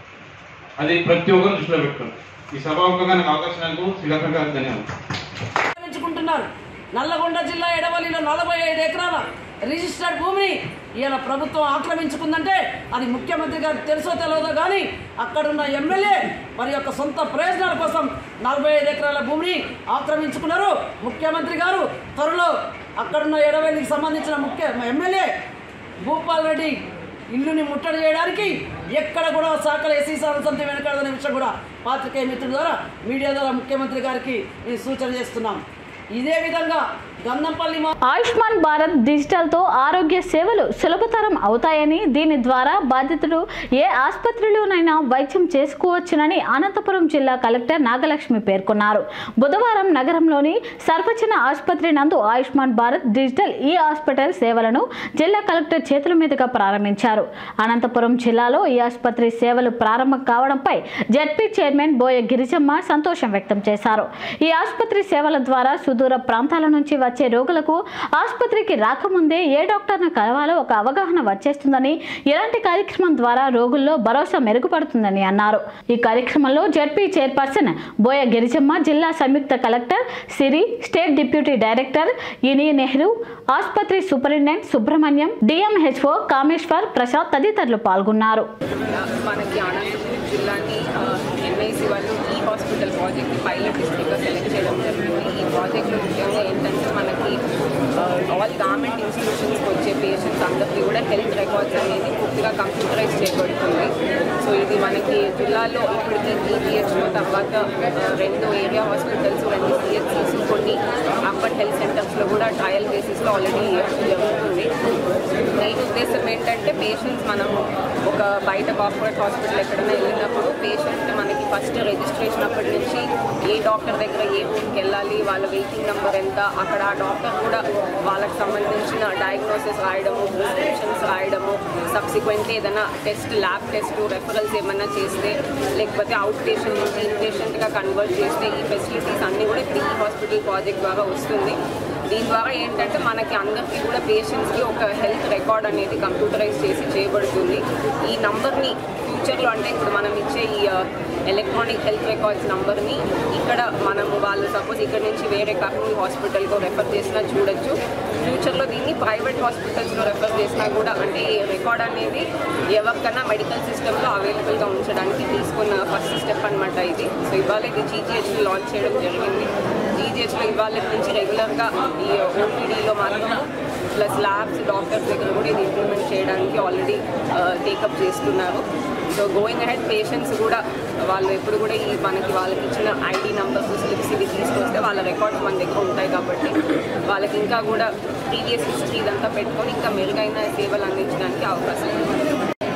అది ప్రతి ఒక్కరు దృష్టిలో పెట్టుకోండి ఈ సభాముఖంగా నాకు అవకాశాలకు శ్రీలక్ష్మి గారికి ధన్యవాదాలు ఆక్రమించుకుంటున్నారు నల్లగొండ జిల్లా ఎడవల్లిలో నలభై ఐదు ఎకరాల రిజిస్టర్డ్ భూమిని ఈయన ప్రభుత్వం ఆక్రమించుకుందంటే అది ముఖ్యమంత్రి గారికి తెలుసో తెలియదో కానీ అక్కడున్న ఎమ్మెల్యే వారి యొక్క సొంత ప్రయోజనాల కోసం నలభై ఐదు ఎకరాల భూమిని ఆక్రమించుకున్నారు ముఖ్యమంత్రి గారు త్వరలో అక్కడున్న ఎడవల్లికి సంబంధించిన ముఖ్య ఎమ్మెల్యే భూపాల్ రెడ్డి ఇల్లుని ముట్టడి చేయడానికి ఎక్కడ కూడా సాకల ఎస్సీ సంతం వెనకాడదనే విషయం కూడా పాత్రికేయ మిత్రుల ద్వారా మీడియా ద్వారా ముఖ్యమంత్రి గారికి నేను సూచన చేస్తున్నాం ఇదే విధంగా గంధంపల్లి మా ఆయుష్మాన్ భారత్ డిజిటల్తో ఆరోగ్య సేవలు సులభతరం అవుతాయని దీని ద్వారా బాధితుడు ఏ ఆసుపత్రిలోనైనా వైద్యం చేసుకోవచ్చునని అనంతపురం జిల్లా కలెక్టర్ నాగలక్ష్మి పేర్కొన్నారు బుధవారం నగరంలోని సర్వజన ఆసుపత్రి నందు Ayushman Bharat digital e hospital సేవలను జిల్లా కలెక్టర్ చేతుల మీదుగా ప్రారంభించారు అనంతపురం జిల్లాలో ఈ ఆసుపత్రి సేవలు ప్రారంభం కావడంపై జడ్పీ చైర్మన్ బోయ గిరిజమ్మ సంతోషం వ్యక్తం చేశారు ఈ ఆసుపత్రి సేవల ద్వారా సుదూర ప్రాంతాల నుంచి వచ్చే రోగులకు ఆసుపత్రికి రాకముందే ఏ డాక్టర్ను కలవాలో ఒక అవగాహన వచ్చేస్తుందని ఇలాంటి కార్యక్రమం ద్వారా రోగుల్లో భరోసా మెరుగుపడుతుందని అన్నారు ఈ కార్యక్రమంలో జడ్పీ చైర్పర్సన్ బోయ గిరిజమ్మ జిల్లా సంయుక్త collector Siri state deputy director ఇని నెహ్రూ ఆసుపత్రి సూపరింటెండెంట్ సుబ్రహ్మణ్యం డిఎంహెచ్ఓ కామేశ్వర్ ప్రసాద్ తదితరులు పాల్గొన్నారు మనకి అనంతపురం జిల్లాని ఎన్ఐసి వాళ్ళు ఈ హాస్పిటల్ ప్రాజెక్ట్ పైలట్ డిస్ట్రిక్ట్గా సెలెక్ట్ చేయడం జరిగింది ఈ ప్రాజెక్ట్లో ముఖ్యంగా ఏంటంటే మనకి ఆల్ గవర్నమెంట్ ఇన్స్టిట్యూషన్స్కి వచ్చే పేషెంట్స్ అందరికీ కూడా హెల్త్ రికార్డ్స్ అనేది పూర్తిగా కంప్యూటరైజ్ చేయబడుతుంది సో ఇది మనకి జిల్లాలో ఇప్పటికీ జీపీహెచ్ఓ తర్వాత ఆ, రెండు ఏరియా హాస్పిటల్స్ రెండు సిహెచ్సిస్ కొన్ని అప్పర్ హెల్త్ సెంటర్స్లో కూడా ట్రయల్ బేసిస్లో ఆల్రెడీ జరుగుతుంది మెయిన్ ఉద్దేశం ఏంటంటే పేషెంట్స్ మనం ఒక బయట కార్పొరేట్ హాస్పిటల్ ఎక్కడైనా వెళ్ళినప్పుడు పేషెంట్ మనకి ఫస్ట్ రిజిస్ట్రేషన్ అప్పటి నుంచి ఏ డాక్టర్ దగ్గర ఏ రూమ్కి వెళ్ళాలి వాళ్ళ వెయిటింగ్ నెంబర్ ఎంత అక్కడ ఆ డాక్టర్ కూడా వాళ్ళకి సంబంధించిన డయాగ్నోసిస్ రాయడము ప్రిస్క్రిప్షన్స్ రాయడము సబ్సిక్వెంట్లీ ఏదైనా టెస్ట్ ల్యాబ్ టెస్ట్ రెఫరల్స్ ఏమైనా చేస్తే లేకపోతే అవుట్ పేషెంట్ నుంచి ఇన్ పేషెంట్గా కన్వర్ట్ చేస్తే ఈ ఫెసిలిటీస్ అన్నీ కూడా ఇప్పుడు ఈ హాస్పిటల్ ప్రాజెక్ట్ ద్వారా వస్తుంది దీని ద్వారా ఏంటంటే మనకి అందరికీ కూడా పేషెంట్స్కి ఒక హెల్త్ రికార్డ్ అనేది కంప్యూటరైజ్ చేసి చేయబడుతుంది ఈ నంబర్ని ఫ్యూచర్లో అంటే ఇప్పుడు మనం ఇచ్చే ఈ ఎలక్ట్రానిక్ హెల్త్ రికార్డ్స్ నంబర్ని ఇక్కడ మనము వాళ్ళు సపోజ్ ఇక్కడ నుంచి వేరే కర్నూలు హాస్పిటల్కో రెఫర్ చేసినా చూడొచ్చు ఫ్యూచర్లో దీన్ని ప్రైవేట్ హాస్పిటల్స్లో రెఫర్ చేసినా కూడా అంటే ఈ రికార్డ్ అనేది ఎవరికన్నా మెడికల్ సిస్టంలో అవైలబుల్గా ఉంచడానికి తీసుకున్న ఫస్ట్ స్టెప్ అనమాట ఇది సో ఇవాళ ఇది జీజీహెచ్లో లాంచ్ చేయడం జరిగింది జీజీహెచ్లో ఇవాళ నుంచి రెగ్యులర్గా ఈ ఓపీడీలో మాత్రం ప్లస్ ల్యాబ్స్ డాక్టర్స్ దగ్గర కూడా ఇది ఇంప్లిమెంట్ చేయడానికి ఆల్రెడీ టేకప్ చేస్తున్నారు సో గోయింగ్ అహెడ్ పేషెంట్స్ కూడా వాళ్ళు ఎప్పుడు కూడా ఈ మనకి వాళ్ళకి ఇచ్చిన ఐడి నంబర్స్ స్లిప్స్ ఇవి తీసుకొస్తే వాళ్ళ రికార్డ్స్ మన దగ్గర ఉంటాయి కాబట్టి వాళ్ళకి ఇంకా కూడా ప్రీవియస్ హిస్టరీ ఇదంతా పెట్టుకొని ఇంకా మెరుగైన సేవలు అందించడానికి అవకాశం ఉంది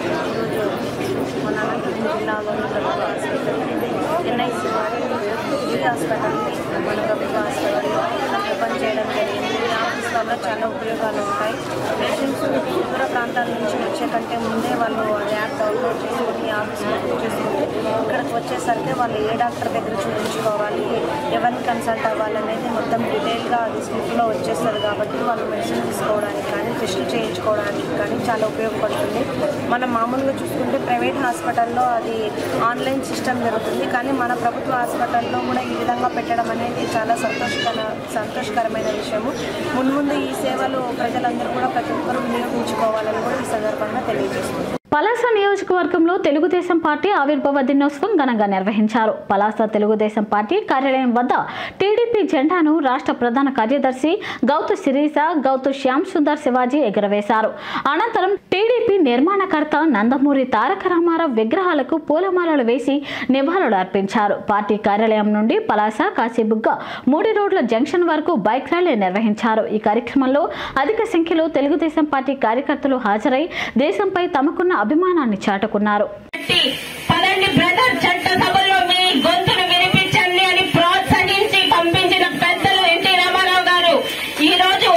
మన అనంతపురం జిల్లాలోని ప్రభుత్వ హాస్పిటల్ ఎన్ఐసి ఈ హాస్పిటల్ని మన ప్రభుత్వ హాస్పిటల్లో ఓపెన్ చేయడం జరిగింది ఈ ఆఫీస్ వల్ల చాలా ఉపయోగాలు ఉంటాయి పేషెంట్స్ దూర ప్రాంతాల నుంచి వచ్చే కంటే ముందే వాళ్ళు యాప్ డౌన్లోడ్ చేసుకొని ఈ ఆఫీస్లో బుక్ చేసుకుంటే ఇక్కడికి వచ్చేసరికి వాళ్ళు ఏ డాక్టర్ దగ్గర చూపించుకోవాలి ఎవరిని కన్సల్ట్ అవ్వాలనేది మొత్తం డీటెయిల్గా అది స్లిప్లో వచ్చేస్తుంది కాబట్టి వాళ్ళు మెడిసిన్ తీసుకోవడానికి కానీ టెస్టులు చేయించుకోవడానికి కానీ చాలా ఉపయోగపడుతుంది మనం మామూలుగా చూసుకుంటే ప్రైవేట్ హాస్పిటల్లో అది ఆన్లైన్ సిస్టమ్ జరుగుతుంది కానీ మన ప్రభుత్వ హాస్పిటల్లో కూడా ఈ విధంగా పెట్టడం అనేది చాలా సంతోషకర సంతోషకరమైన విషయము మున్ముందు ఈ సేవలు ప్రజలందరూ కూడా ప్రతి ఒక్కరూ వినియోగించుకోవాలని కూడా ఈ సందర్భంగా తెలియజేస్తుంది పలాస నియోజకవర్గంలో తెలుగుదేశం పార్టీ ఆవిర్భావ దినోత్సవం ఘనంగా నిర్వహించారు పలాస తెలుగుదేశం పార్టీ కార్యాలయం వద్ద టీడీపీ జెండాను రాష్ట్ర ప్రధాన కార్యదర్శి గౌతు శిరీష గౌతు శ్యామ్ సుందర్ శివాజీ ఎగురవేశారు అనంతరం టీడీపీ నిర్మాణకర్త నందమూరి తారక రామారావు విగ్రహాలకు పూలమాలలు వేసి నివాళులు అర్పించారు పార్టీ కార్యాలయం నుండి పలాస కాశీబుగ్గ మూడి రోడ్ల జంక్షన్ వరకు బైక్ ర్యాలీ నిర్వహించారు ఈ కార్యక్రమంలో అధిక సంఖ్యలో తెలుగుదేశం పార్టీ కార్యకర్తలు హాజరై దేశంపై తమకున్న అభిమానాన్ని చాటుకున్నారు పదండి బ్రదర్ చట్ట సభలో మీ గొంతును వినిపించండి అని ప్రోత్సహించి పంపించిన పెద్దలు ఎన్టీ రామారావు గారు ఈ రోజు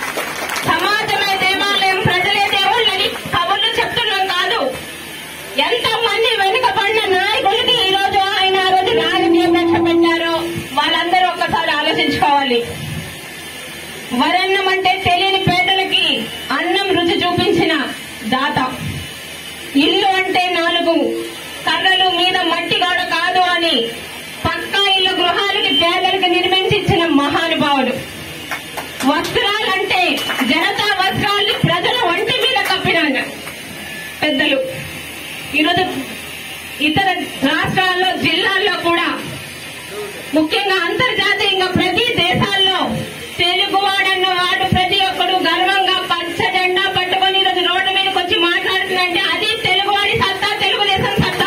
సమాజమే దేవాలయం ప్రజలే దేవుళ్ళని కబుర్లు చెప్తున్నాం కాదు ఎంతో మంది వెనుకబడిన నాయకులకి ఈ రోజు ఆయన ఆ రోజు రాజకీయం పెట్టారో వాళ్ళందరూ ఒక్కసారి ఆలోచించుకోవాలి వరన్నం అంటే తెలియని పేదలకి అన్నం రుచి చూపించిన దాత ఇల్లు అంటే నాలుగు కర్రలు మీద మట్టి గోడ కాదు అని పక్కా ఇల్లు గృహాలకి పేదలకు నిర్మించిన మహానుభావుడు వస్త్రాలంటే జనతా వస్త్రాల్ని ప్రజల ఒంటి మీద కప్పిన పెద్దలు ఈరోజు ఇతర రాష్ట్రాల్లో జిల్లాల్లో కూడా ముఖ్యంగా అంతర్జాతీయంగా ప్రతి దేశాల్లో తెలుగువాడన్న వాడు ప్రతి ఒక్కడు గర్వంగా పచ్చ జెండా పట్టుకొని ఈరోజు రోడ్డు మీదకి వచ్చి మాట్లాడుతుందంటే అది తెలుగువాడి సత్తా తెలుగుదేశం సత్తా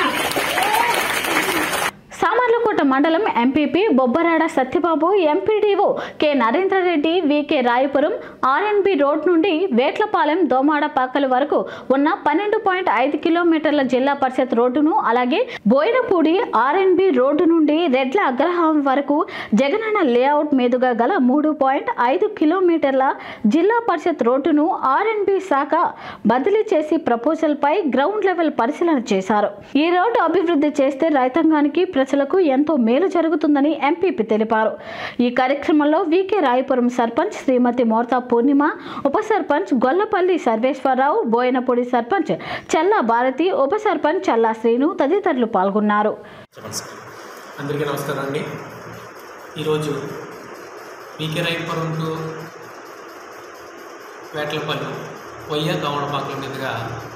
సామర్లకోట మండలం MPP Bobbarada Satyababu MPDO K Narendrareddy VK Rayapuram RNB road నుండి వేట్లపాలెం దోమాడ పాకల వరకు ఉన్న పన్నెండు పాయింట్ ఐదు కిలోమీటర్ల జిల్లా పరిషత్ రోడ్డును అలాగే బోయినపూడి ఆర్ఎన్బి రోడ్డు నుండి రెడ్ల అగ్రహారం వరకు జగనన్న లేఅవుట్ మీదుగా గల మూడు పాయింట్ ఐదు కిలోమీటర్ల జిల్లా పరిషత్ రోడ్డును ఆర్ఎన్బి శాఖ బదిలీ చేసి ప్రపోజల్ పై గ్రౌండ్ లెవెల్ పరిశీలన చేశారు ఈ రోడ్డు అభివృద్ధి చేస్తే రైతాంగానికి ప్రజలకు ఎంతో మేలు జరుగుతుందని ఎంపీపీ తెలిపారు ఈ కార్యక్రమంలో వికే రాయపురం సర్పంచ్ శ్రీమతి మోర్తా పూర్ణిమ ఉప సర్పంచ్ గొల్లపల్లి సర్వేశ్వరరావు బోయనపూడి సర్పంచ్ చల్లా భారతి ఉప సర్పంచ్ చల్లా శ్రీను తదితరులు పాల్గొన్నారు అందరికీ నమస్కారం అండి ఈరోజు పీకే రాయపురం టు వేట్లపల్లి పొయ్య దోమడపాకల మీదుగా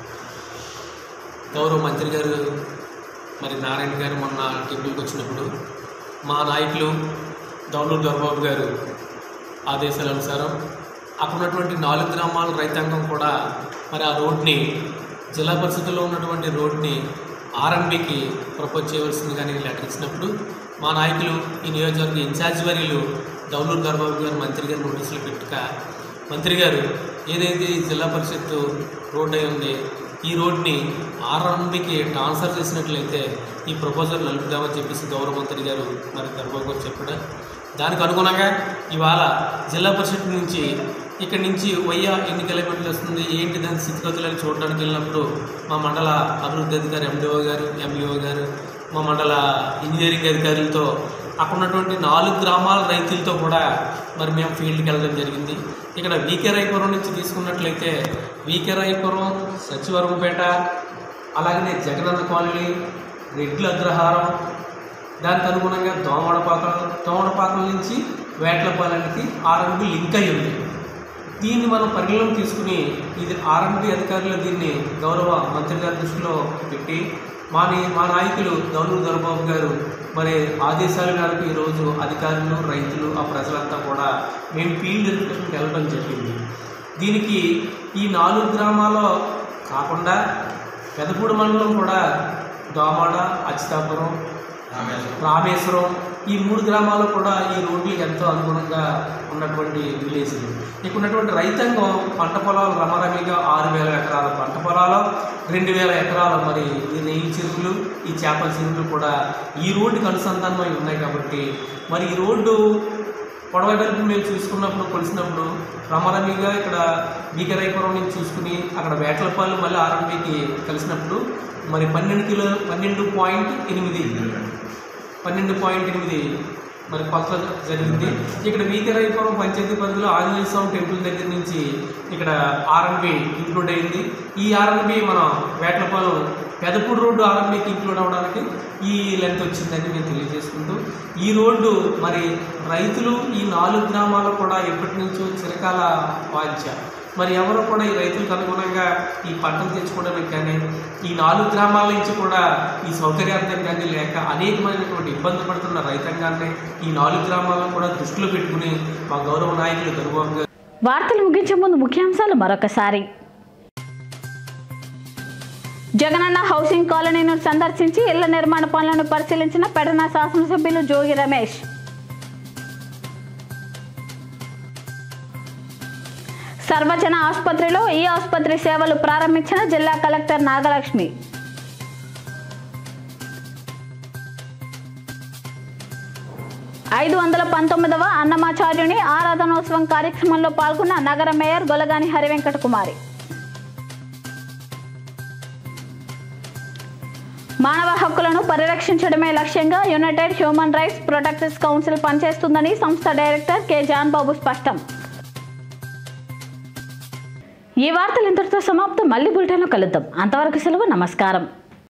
గౌరవ మంత్రి గారు మరి నారాయణ గారు మొన్న టెంపుల్కి వచ్చినప్పుడు మా నాయకులు దౌలూరు దొరబాబు గారు ఆదేశాల అనుసారం అక్కడ ఉన్నటువంటి నాలుగు గ్రామాల రైతాంగం కూడా మరి ఆ రోడ్ని జిల్లా పరిషత్తులో ఉన్నటువంటి రోడ్ని ఆర్ఎంబికి ప్రపోజ్ చేయవలసింది కానీ లెటర్ ఇచ్చినప్పుడు మా నాయకులు ఈ నియోజకవర్గ ఇన్ఛార్జ్ వర్యులు దౌలూరు దొరబాబు గారు మంత్రి గారు నోటీసులు పెట్టుక మంత్రి గారు ఏదైతే ఈ జిల్లా పరిషత్ రోడ్ అయి ఉంది ఈ రోడ్ని ఆర్ఎంబికి ట్రాన్స్ఫర్ చేసినట్లయితే ఈ ప్రపోజల్ నలుపుదామని చెప్పేసి గౌరవ మంత్రి గారు మరి దర్బాబు గారు చెప్పాడు దానికి అనుగుణంగా ఇవాళ జిల్లా పరిషత్ నుంచి ఇక్కడి నుంచి వయ్య ఎన్ని కిలోమీటర్లు వస్తుంది ఏంటి దాని స్థితిగతులను చూడడానికి వెళ్ళినప్పుడు మా మండల అభివృద్ధి అధికారి ఎండిఓ గారు ఎంఈఓ గారు మా మండల ఇంజనీరింగ్ అధికారులతో అక్కడ ఉన్నటువంటి నాలుగు గ్రామాల రైతులతో కూడా మరి మేము ఫీల్డ్కి వెళ్ళడం జరిగింది ఇక్కడ వీకే రాయపురం నుంచి తీసుకున్నట్లయితే వీకే రాయపురం సచివరంపేట అలాగనే జగనన్న కాలనీ రెడ్ల అగ్రహారం దానికి అనుగుణంగా దోమడపాకం దోమడపాకం నుంచి వేట్లపాలెంకి ఆర్ఎన్బి లింక్ అయి ఉంది దీన్ని మనం పరిగణలోకి తీసుకుని ఇది ఆర్ఎన్బి అధికారులు దీన్ని గౌరవ మంత్రి గారి దృష్టిలో పెట్టి మా ని- మా నాయకులు దౌలూరు దొరబాబు గారు మరి ఆదేశాల మేరకు ఈరోజు అధికారులు రైతులు ఆ ప్రజలంతా కూడా మేము ఫీల్డ్ ఎడ్యుకేషన్కి వెళ్ళడం జరిగింది దీనికి ఈ నాలుగు గ్రామాల్లో కాకుండా పెదపూడి మండలం కూడా దోమాడ అచితాపురం రామేశ్వరం ఈ మూడు గ్రామాలు కూడా ఈ రోడ్లు ఎంతో అనుగుణంగా ఉన్నటువంటి విలేజ్లు ఇక్కడ ఉన్నటువంటి రైతాంగం పంట పొలాలు రమరమిగా ఆరు వేల ఎకరాల పంట పొలాలు రెండు వేల ఎకరాల మరి ఈ నెయ్యి చెరువులు ఈ చేపల చెరువులు కూడా ఈ రోడ్డుకి అనుసంధానమై ఉన్నాయి కాబట్టి మరి ఈ రోడ్డు పొడవ వెలుపు మేము చూసుకున్నప్పుడు కొలిసినప్పుడు రమరమిగా ఇక్కడ బీకరైపురం నుంచి చూసుకుని అక్కడ వేటలపాలు మళ్ళీ ఆర్ఎంపీకి కలిసినప్పుడు మరి పన్నెండు కిలో పన్నెండు పాయింట్ ఎనిమిది పన్నెండు పాయింట్ ఎనిమిది మరి కొలత జరిగింది ఇక్కడ వీకరైపురం పంచాయతీ పరిధిలో ఆంజనేయ స్వామి టెంపుల్ దగ్గర నుంచి ఇక్కడ ఆర్ఎంపీ ఇంక్లూడ్ అయింది ఈ ఆర్ఎంపీ మనం వేటలపాలెం పెదపూడి రోడ్డు ఆర్ఎంపీకి ఇంక్లూడ్ అవ్వడానికి ఈ లెంత్ వచ్చిందని మేము తెలియజేసుకుంటూ ఈ రోడ్డు మరి రైతులు ఈ నాలుగు గ్రామాలు కూడా ఎప్పటి నుంచో చిరకాల వాంఛ మరి ఎవరు కూడా ఈ రైతులకు అనుగుణంగా ఈ పంటలు తెచ్చుకోవడానికి కానీ ఈ నాలుగు గ్రామాల నుంచి కూడా ఈ సౌకర్యార్థం కానీ లేక అనేకమైనటువంటి ఇబ్బంది పడుతున్న రైతాంగాన్ని ఈ నాలుగు గ్రామాలను కూడా దృష్టిలో పెట్టుకుని మా గౌరవ నాయకులు గరుబాబు గారు వార్తలు ముగించే ముందు ముఖ్యాంశాలు మరొకసారి జగనన్న హౌసింగ్ కాలనీను సందర్శించి ఇళ్ల నిర్మాణ పనులను పరిశీలించిన పెడన శాసనసభ్యులు జోగి రమేష్ సర్వజన ఆసుపత్రిలో ఈ ఆసుపత్రి సేవలు ప్రారంభించిన జిల్లా కలెక్టర్ నాగలక్ష్మి ఐదు వందల పంతొమ్మిదవ అన్నమాచార్యుని ఆరాధనోత్సవం కార్యక్రమంలో పాల్గొన్న నగర మేయర్ గొలగాని హరివెంకట కుమారి మానవ హక్కులను పరిరక్షించడమే లక్ష్యంగా United Human Rights Protectors Council పనిచేస్తుందని సంస్థ డైరెక్టర్ కె జాన్ బాబు స్పష్టం ఈ వార్తలు ఇంతటితో సమాప్తం మళ్ళీ బులెటిన్లో కలుద్దాం అంతవరకు సెలవు నమస్కారం